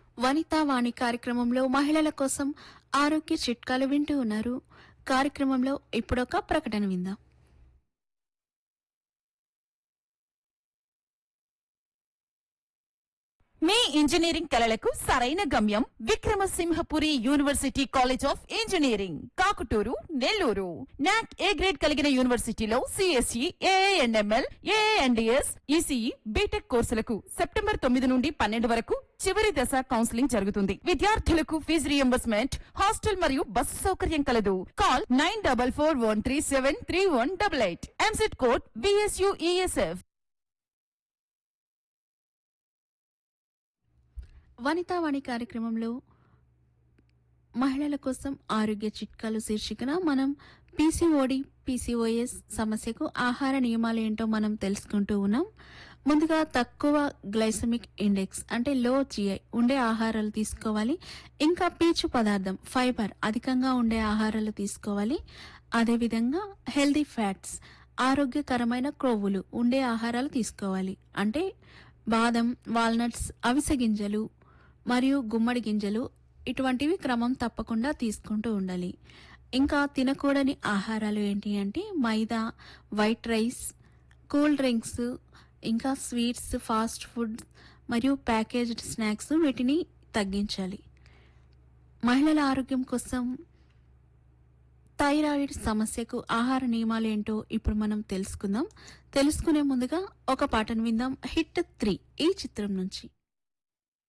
వనితా వాణి కార్యక్రమంలో మహిళల కోసం ఆరోగ్య చిట్కాలు వింటూ ఉన్నారు కార్యక్రమంలో ఇప్పుడొక ప్రకటన విందాం మీ ఇంజనీరింగ్ కలలకు సరైన గమ్యం Vikramasimhapuri university college of engineering Kakuturu Nellore NAAC A grade కలిగిన యూనివర్సిటీలో CSE AIML AIDS ECE BTech కోర్సులకు సెప్టెంబర్ తొమ్మిది నుండి పన్నెండు వరకు చివరి దశ కౌన్సిలింగ్ జరుగుతుంది విద్యార్థులకు ఫీజు రియంబర్స్మెంట్ హాస్టల్ మరియు బస్సు సౌకర్యం కలదు call nine double four one three seven three one double eight EAMCET code VSU ESF Vanitha Vani కార్యక్రమంలో మహిళల కోసం ఆరోగ్య చిట్కాలు శీర్షికన మనం పీసీఓడి పీసీఓఎస్ సమస్యకు ఆహార నియమాలు ఏంటో మనం తెలుసుకుంటూ ఉన్నాం ముందుగా తక్కువ గ్లైసమిక్ ఇండెక్స్ అంటే లో జిఐ ఉండే ఆహారాలు తీసుకోవాలి ఇంకా పీచు పదార్థం ఫైబర్ అధికంగా ఉండే ఆహారాలు తీసుకోవాలి అదేవిధంగా హెల్దీ ఫ్యాట్స్ ఆరోగ్యకరమైన క్రొవ్వులు ఉండే ఆహారాలు తీసుకోవాలి అంటే బాదం వాల్నట్స్ అవిసె గింజలు మరియు గుమ్మడి గింజలు ఇటువంటివి క్రమం తప్పకుండా తీసుకుంటూ ఉండాలి ఇంకా తినకూడని ఆహారాలు ఏంటి అంటే maida white rice cool drinks ఇంకా స్వీట్స్ ఫాస్ట్ ఫుడ్ మరియు ప్యాకేజ్డ్ స్నాక్స్ వీటిని తగ్గించాలి మహిళల ఆరోగ్యం కోసం థైరాయిడ్ సమస్యకు ఆహార నియమాలు ఏంటో ఇప్పుడు మనం తెలుసుకుందాం తెలుసుకునే ముందుగా ఒక పాటను విందాం హిట్ త్రీ ఈ చిత్రం నుంచి